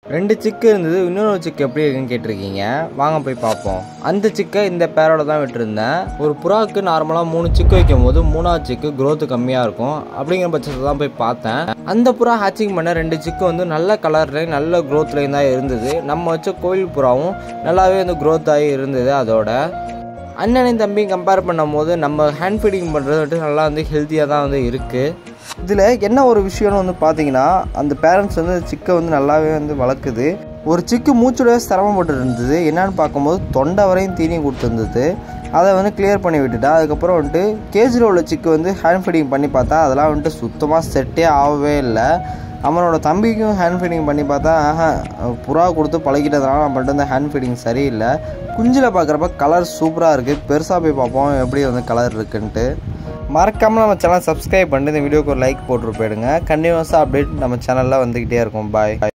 ரெண்டு சிக்கு இருந்தது இன்னொரு சிக்கு எப்படி இருக்குன்னு கேட்டிருக்கீங்க வாங்க போய் பார்ப்போம் அந்த சிக்கை இந்த பேரோட தான் விட்டுருந்தேன் ஒரு புறாவுக்கு நார்மலாக மூணு சிக்கு வைக்கும் போது மூணாவது சிக்கு growth கம்மியாக இருக்கும் அப்படிங்கிற பட்சத்தில் தான் போய் பார்த்தேன் அந்த புறா ஹேச்சிங் பண்ண ரெண்டு சிக்கு வந்து நல்ல கலர்லேயும் நல்ல க்ரோத்லேயும் தான் இருந்தது நம்ம வச்ச கோயில் புறாவும் நல்லாவே வந்து growth ஆகி இருந்தது அதோட அண்ணனையும் தம்பியும் கம்பேர் பண்ணும்போது நம்ம ஹேண்ட் ஃபீடிங் பண்ணுறது வந்துட்டு நல்லா வந்து ஹெல்த்தியாக தான் வந்து இருக்குது இதில் என்ன ஒரு விஷயம்னு வந்து பார்த்தீங்கன்னா அந்த பேரண்ட்ஸ் வந்து சிக்கை வந்து நல்லாவே வந்து வளர்க்குது ஒரு சிக்கு மூச்சுடைய சிரமப்பட்டு இருந்தது என்னன்னு பார்க்கும்போது தொண்டை வரையும் தீனி கொடுத்துருந்தது அதை வந்து கிளியர் பண்ணி விட்டுட்டா அதுக்கப்புறம் வந்துட்டு கேஜில் உள்ள சிக்கு வந்து ஹேண்ட் ஃபீடிங் பண்ணி பார்த்தா அதெல்லாம் வந்துட்டு சுத்தமாக செட்டே ஆகவே இல்லை அவனோட தம்பிக்கும் ஹேண்ட் ஃபீடிங் பண்ணி பார்த்தா ஆஹா புறா கொடுத்து பழகிட்டதுனால நம்மள்ட்ட இந்த ஹேண்ட் ஃபீடிங் சரியில்லை குஞ்சில் பார்க்குறப்ப கலர் சூப்பராக இருக்குது பெருசாக போய் பார்ப்போம் எப்படி வந்து கலர் இருக்குன்ட்டு மறக்காமல் நம்ம சேனல் சப்ஸ்கிரைப் பண்ணிட்டு இந்த வீடியோக்கு ஒரு லைக் போட்டு போயிடுங்க கண்டினியூஸாக அப்டேட் நம்ம சேனலில் வந்துக்கிட்டே இருக்கும் பாய்